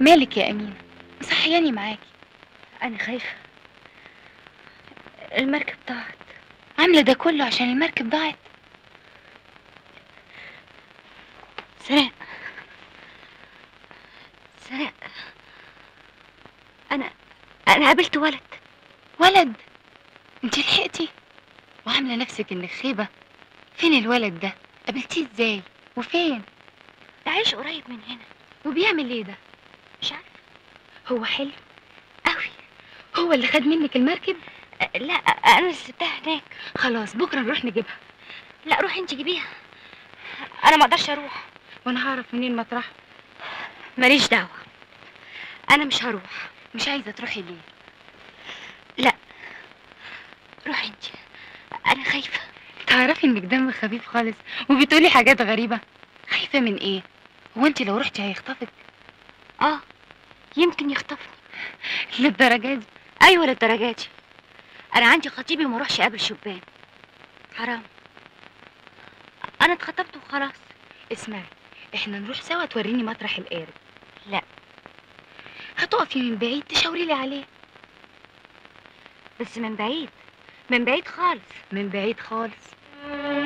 مالك يا امينه صحياني معاكي انا خايفه المركب ضاعت عامله ده كله عشان المركب ضاعت سناء سناء انا انا قابلت ولد ولد انت لحقتي وعامله نفسك انك خيبه فين الولد ده قابلتيه ازاي وفين ده عايش قريب من هنا وبيعمل ايه ده مش عارفه هو حلو قوي هو اللي خد منك المركب لا انا اللي سبتها هناك خلاص بكره نروح نجيبها لا روحي انت جيبيها انا ما اقدرش اروح وانا هعرف منين مطرح ماليش دعوه انا مش هروح مش عايزه تروحي ليه لا روحي انت انا خايفه تعرفي انك دم خفيف خالص وبتقولي حاجات غريبه خايفه من ايه هو انت لو رحتي هيخطفك اه يمكن يخطفني للدرجه دي ايوه للدرجه دي انا عندي خطيبي وما اروحش اقابل شبان حرام انا اتخطبت وخلاص اسمعي احنا نروح سوا توريني مطرح القارب لا هتقفي من بعيد تشاوري لي عليه بس من بعيد من بعيد خالص من بعيد خالص